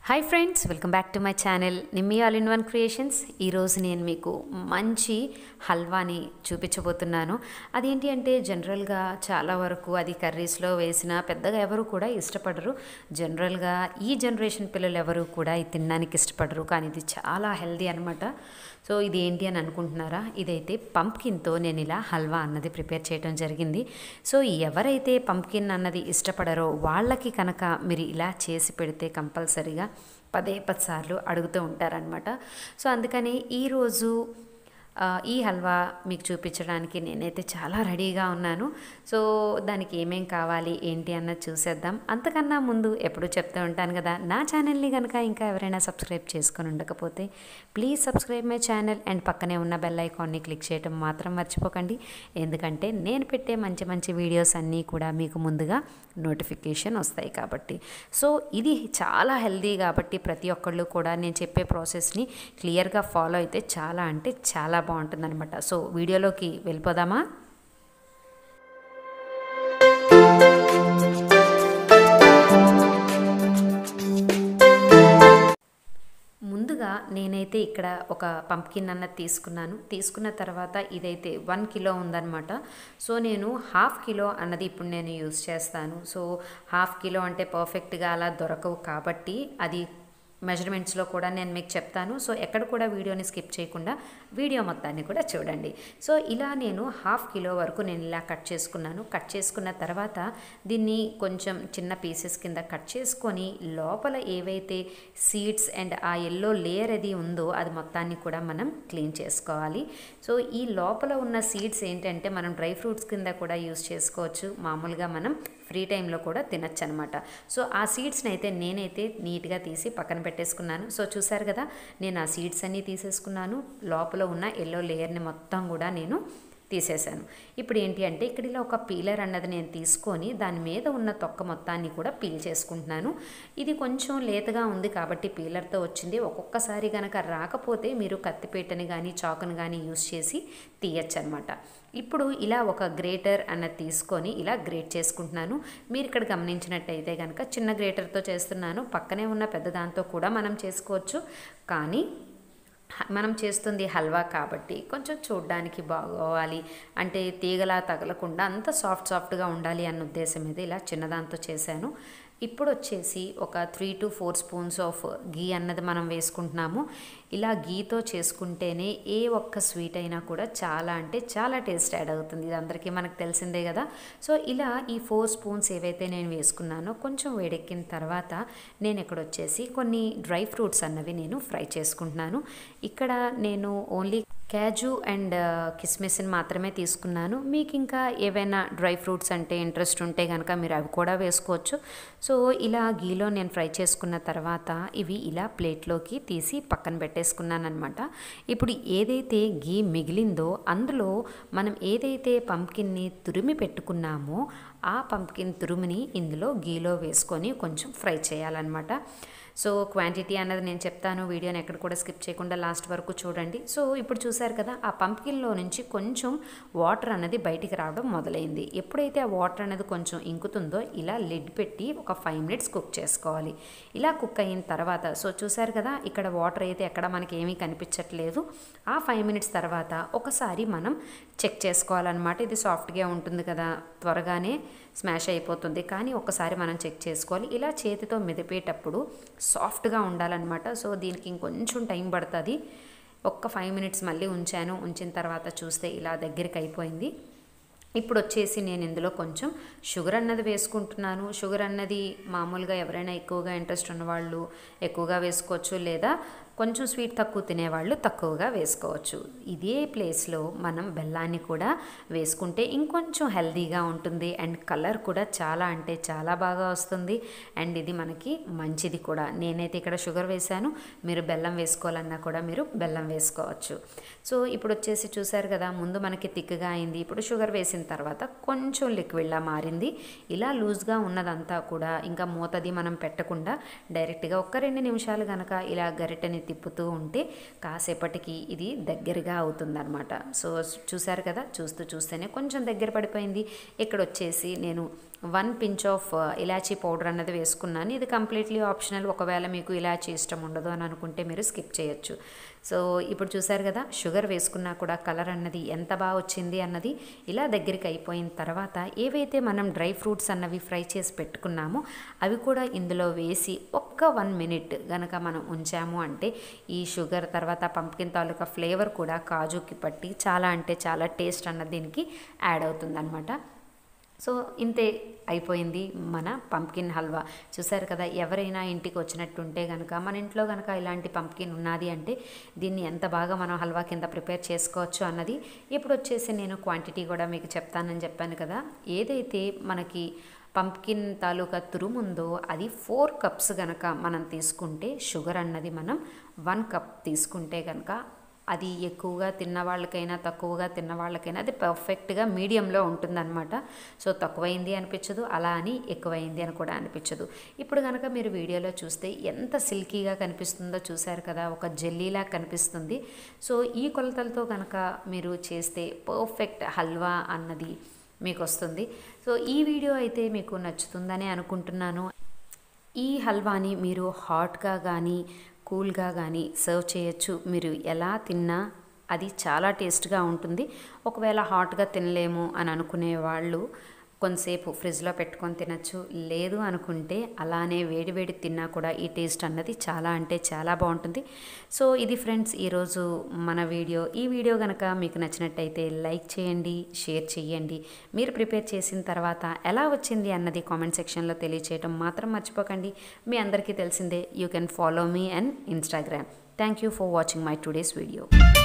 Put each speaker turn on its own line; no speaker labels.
hi friends welcome back to my channel Nimmi all in one creations ఈరోజు నేను మీకు మంచి హల్వాని చూపించబోతున్నాను అదేంటి అంటే జనరల్గా చాలా వరకు అది కర్రీస్లో వేసిన పెద్దగా ఎవరు కూడా ఇష్టపడరు జనరల్గా ఈ జనరేషన్ పిల్లలు ఎవరు కూడా ఇది తినడానికి ఇష్టపడరు కానీ ఇది చాలా హెల్దీ అనమాట సో ఇది ఏంటి అని అనుకుంటున్నారా ఇదైతే పంప్కిన్తో నేను ఇలా హల్వా అన్నది ప్రిపేర్ చేయడం జరిగింది సో ఎవరైతే పంప్కిన్ అన్నది ఇష్టపడరో వాళ్ళకి కనుక మీరు ఇలా చేసి పెడితే కంపల్సరీగా పదే పది సార్లు అడుగుతూ ఉంటారనమాట సో అందుకని ఈరోజు ఆ, ఈ హల్వా మీకు చూపించడానికి నేనైతే చాలా రెడీగా ఉన్నాను సో దానికి ఏమేం కావాలి ఏంటి అన్నది చూసేద్దాం అంతకన్నా ముందు ఎప్పుడు చెప్తూ ఉంటాను కదా నా ఛానల్ని కనుక ఇంకా ఎవరైనా సబ్స్క్రైబ్ చేసుకొని ఉండకపోతే please subscribe my channel and పక్కనే ఉన్న బెల్ ఐకాన్ని క్లిక్ చేయడం మాత్రం మర్చిపోకండి ఎందుకంటే నేను పెట్టే మంచి మంచి వీడియోస్ అన్నీ కూడా మీకు ముందుగా నోటిఫికేషన్ వస్తాయి కాబట్టి సో ఇది చాలా హెల్దీ కాబట్టి ప్రతి ఒక్కళ్ళు కూడా నేను చెప్పే ప్రాసెస్ని క్లియర్గా ఫాలో అయితే చాలా అంటే చాలా బాగుంటుందన్నమాట సో వీడియోలోకి వెళ్ళిపోదామా ముందుగా నేనైతే ఇక్కడ ఒక పంప్కిన్ అన్నది తీసుకున్నాను తీసుకున్న తర్వాత ఇదైతే వన్ కిలో ఉందన్నమాట సో నేను హాఫ్ కిలో అన్నది ఇప్పుడు నేను యూస్ చేస్తాను సో హాఫ్ కిలో అంటే పర్ఫెక్ట్గా అలా దొరకవు కాబట్టి అది మెజర్మెంట్స్లో కూడా నేను మీకు చెప్తాను సో ఎక్కడ కూడా వీడియోని స్కిప్ చేయకుండా వీడియో మొత్తాన్ని కూడా చూడండి సో ఇలా నేను హాఫ్ కిలో వరకు నేను ఇలా కట్ చేసుకున్నాను కట్ చేసుకున్న తర్వాత దీన్ని కొంచెం చిన్న పీసెస్ కింద కట్ చేసుకొని లోపల ఏవైతే సీడ్స్ అండ్ ఆ ఎల్లో లేయర్ అది ఉందో అది మొత్తాన్ని కూడా మనం క్లీన్ చేసుకోవాలి సో ఈ లోపల ఉన్న సీడ్స్ ఏంటంటే మనం డ్రై ఫ్రూట్స్ కింద కూడా యూస్ చేసుకోవచ్చు మామూలుగా మనం ఫ్రీ టైంలో కూడా తినచ్చు అనమాట సో ఆ సీడ్స్ని అయితే నేనైతే నీట్గా తీసి పక్కన పెట్టేసుకున్నాను సో చూసారు కదా నేను ఆ సీడ్స్ అన్నీ తీసేసుకున్నాను లోపల ఉన్న ఎల్లో లేయర్ని మొత్తం కూడా నేను తీసేశాను ఇప్పుడు ఏంటి అంటే ఇక్కడ ఇలా ఒక పీలర్ అన్నది నేను తీసుకొని దాని మీద ఉన్న తొక్క మొత్తాన్ని కూడా పీల్ చేసుకుంటున్నాను ఇది కొంచెం లేతగా ఉంది కాబట్టి పీలర్తో వచ్చింది ఒక్కొక్కసారి కనుక రాకపోతే మీరు కత్తిపీటని కానీ చాకుని కానీ యూస్ చేసి తీయచ్చు అనమాట ఇప్పుడు ఇలా ఒక గ్రేటర్ అన్నది తీసుకొని ఇలా గ్రేట్ చేసుకుంటున్నాను మీరు ఇక్కడ గమనించినట్టయితే కనుక చిన్న గ్రేటర్తో చేస్తున్నాను పక్కనే ఉన్న పెద్ద దాంతో కూడా మనం చేసుకోవచ్చు కానీ హ- మనం చేస్తుంది హల్వా కాబట్టి కొంచెం చూడడానికి బాగోవాలి అంటే తీగలా తగలకుండా అంత సాఫ్ట్ సాఫ్ట్గా ఉండాలి అన్న ఉద్దేశం మీద ఇలా చిన్నదాంతో చేశాను ఇప్పుడు వచ్చేసి ఒక three to four spoons of ghee అన్నది మనం వేసుకుంటున్నాము ఇలా గీతో చేసుకుంటేనే ఏ ఒక్క స్వీట్ అయినా కూడా చాలా అంటే చాలా టేస్ట్ యాడ్ అవుతుంది ఇది అందరికీ మనకు తెలిసిందే కదా సో ఇలా ఈ ఫోర్ స్పూన్స్ ఏవైతే నేను వేసుకున్నానో కొంచెం వేడెక్కిన తర్వాత నేను ఇక్కడ వచ్చేసి కొన్ని డ్రై ఫ్రూట్స్ అన్నవి నేను ఫ్రై చేసుకుంటున్నాను ఇక్కడ నేను ఓన్లీ క్యాజు అండ్ కిస్మిస్ని మాత్రమే తీసుకున్నాను మీకు ఇంకా ఏవైనా డ్రై ఫ్రూట్స్ అంటే ఇంట్రెస్ట్ ఉంటే కనుక మీరు అవి కూడా వేసుకోవచ్చు సో ఇలా గీలో నేను ఫ్రై చేసుకున్న తర్వాత ఇవి ఇలా ప్లేట్లోకి తీసి పక్కన పెట్టేసుకున్నాను అనమాట ఇప్పుడు ఏదైతే గీ మిగిలిందో అందులో మనం ఏదైతే పంకిన్ని తురిమి పెట్టుకున్నామో ఆ పంకిన్ తురుముని ఇందులో గీలో వేసుకొని కొంచెం ఫ్రై చేయాలన్నమాట సో క్వాంటిటీ అన్నది నేను చెప్తాను వీడియోని ఎక్కడ కూడా స్కిప్ చేయకుండా లాస్ట్ వరకు చూడండి సో ఇప్పుడు చూసారు కదా ఆ పంప్కిన్లో నుంచి కొంచెం వాటర్ అన్నది బయటికి రావడం మొదలైంది ఎప్పుడైతే ఆ వాటర్ అనేది కొంచెం ఇంకుతుందో ఇలా లిడ్ పెట్టి ఒక ఫైవ్ మినిట్స్ కుక్ చేసుకోవాలి ఇలా కుక్ అయిన తర్వాత సో చూసారు కదా ఇక్కడ వాటర్ అయితే ఎక్కడ మనకి ఏమీ కనిపించట్లేదు ఆ ఫైవ్ మినిట్స్ తర్వాత ఒకసారి మనం చెక్ చేసుకోవాలన్నమాట ఇది సాఫ్ట్గా ఉంటుంది కదా త్వరగానే స్మాష్ అయిపోతుంది కానీ ఒకసారి మనం చెక్ చేసుకోవాలి ఇలా చేతితో మెదిపేటప్పుడు సాఫ్ట్గా ఉండాలన్నమాట సో దీనికి ఇంకొంచెం టైం పడుతుంది ఒక్క ఫైవ్ మినిట్స్ మళ్ళీ ఉంచాను ఉంచిన తర్వాత చూస్తే ఇలా దగ్గరికి అయిపోయింది ఇప్పుడు వచ్చేసి నేను ఇందులో కొంచెం షుగర్ అన్నది వేసుకుంటున్నాను షుగర్ అన్నది మామూలుగా ఎవరైనా ఎక్కువగా ఇంట్రెస్ట్ ఉన్నవాళ్ళు ఎక్కువగా వేసుకోవచ్చు లేదా కొంచెం స్వీట్ తక్కువ తినేవాళ్ళు తక్కువగా వేసుకోవచ్చు ఇదే ప్లేస్లో మనం బెల్లాన్ని కూడా వేసుకుంటే ఇంకొంచెం హెల్దీగా ఉంటుంది అండ్ కలర్ కూడా చాలా అంటే చాలా బాగా వస్తుంది అండ్ ఇది మనకి మంచిది కూడా నేనైతే ఇక్కడ షుగర్ వేశాను మీరు బెల్లం వేసుకోవాలన్నా కూడా మీరు బెల్లం వేసుకోవచ్చు సో ఇప్పుడు వచ్చేసి చూసారు కదా ముందు మనకి తిక్కగా అయింది ఇప్పుడు షుగర్ వేసిన తర్వాత కొంచెం లిక్విడ్లా మారింది ఇలా లూజ్గా ఉన్నదంతా కూడా ఇంకా మూతది మనం పెట్టకుండా డైరెక్ట్గా ఒక్క రెండు నిమిషాలు కనుక ఇలా గరిటెని తిప్పుతూ ఉంటే కాసేపటికి ఇది దగ్గరగా అవుతుందన్నమాట సో చూసారు కదా చూస్తూ చూస్తేనే కొంచెం దగ్గర పడిపోయింది ఇక్కడ వచ్చేసి నేను one pinch of elaichi powder అన్నది వేసుకున్నాను ఇది కంప్లీట్లీ ఆప్షనల్ ఒకవేళ మీకు ఇలాచీ ఇష్టం ఉండదు అని అనుకుంటే మీరు స్కిప్ చేయొచ్చు సో ఇప్పుడు చూసారు కదా షుగర్ వేసుకున్నా కూడా కలర్ అన్నది ఎంత బాగా వచ్చింది అన్నది ఇలా దగ్గరికి అయిపోయిన తర్వాత ఏవైతే మనం డ్రై ఫ్రూట్స్ అన్నవి ఫ్రై చేసి పెట్టుకున్నామో అవి కూడా ఇందులో వేసి ఒక్క వన్ మినిట్ గనక మనం ఉంచాము అంటే ఈ షుగర్ తర్వాత పంప్కిన్ తాలూకా ఫ్లేవర్ కూడా కాజుకి పట్టి చాలా అంటే చాలా టేస్ట్ అన్నది దీనికి యాడ్ అవుతుందన్నమాట సో ఇంతే అయిపోయింది మన పంప్కిన్ హల్వా చూసారు కదా ఎవరైనా ఇంటికి వచ్చినట్టుంటే కనుక మన ఇంట్లో కనుక ఇలాంటి పంప్కిన్ ఉన్నది అంటే దీన్ని ఎంత బాగా మనం హల్వా కింద ప్రిపేర్ చేసుకోవచ్చు అన్నది ఇప్పుడు వచ్చేసి నేను క్వాంటిటీ కూడా మీకు చెప్తానని చెప్పాను కదా ఏదైతే మనకి పంప్కిన్ తాలూకా తురుముందో అది ఫోర్ కప్స్ గనక మనం తీసుకుంటే షుగర్ అన్నది మనం వన్ కప్ తీసుకుంటే కనుక అది ఎక్కువగా తిన్న వాళ్ళకైనా తక్కువగా తిన్న వాళ్ళకైనా అది పర్ఫెక్ట్గా మీడియంలో ఉంటుందన్నమాట సో తక్కువైంది అనిపించదు అలా అని ఎక్కువైంది అని కూడా అనిపించదు ఇప్పుడు కనుక మీరు వీడియోలో చూస్తే ఎంత సిల్కీగా కనిపిస్తుందో చూశారు కదా ఒక జెల్లీలా కనిపిస్తుంది సో ఈ కొలతలతో కనుక మీరు చేస్తే పర్ఫెక్ట్ హల్వా అన్నది మీకు వస్తుంది సో ఈ వీడియో అయితే మీకు నచ్చుతుందని అనుకుంటున్నాను ఈ హల్వాని మీరు హాట్గా కానీ కూల్గా కానీ సర్వ్ చేయొచ్చు మీరు ఎలా తిన్నా అది చాలా టేస్ట్గా ఉంటుంది ఒకవేళ హాట్గా తినలేము అని అనుకునే వాళ్ళు కొంతసేపు ఫ్రిడ్జ్లో పెట్టుకొని తినచ్చు లేదు అనుకుంటే అలానే వేడివేడి తిన్నా కూడా ఈ టేస్ట్ అన్నది చాలా అంటే చాలా బాగుంటుంది సో ఇది ఫ్రెండ్స్ ఈరోజు మన వీడియో ఈ వీడియో కనుక మీకు నచ్చినట్టయితే లైక్ చేయండి షేర్ చేయండి మీరు ప్రిపేర్ చేసిన తర్వాత ఎలా వచ్చింది అన్నది కామెంట్ సెక్షన్లో తెలియచేయడం మాత్రం మర్చిపోకండి మీ అందరికీ తెలిసిందే you can follow me and Instagram thank you for watching my today's video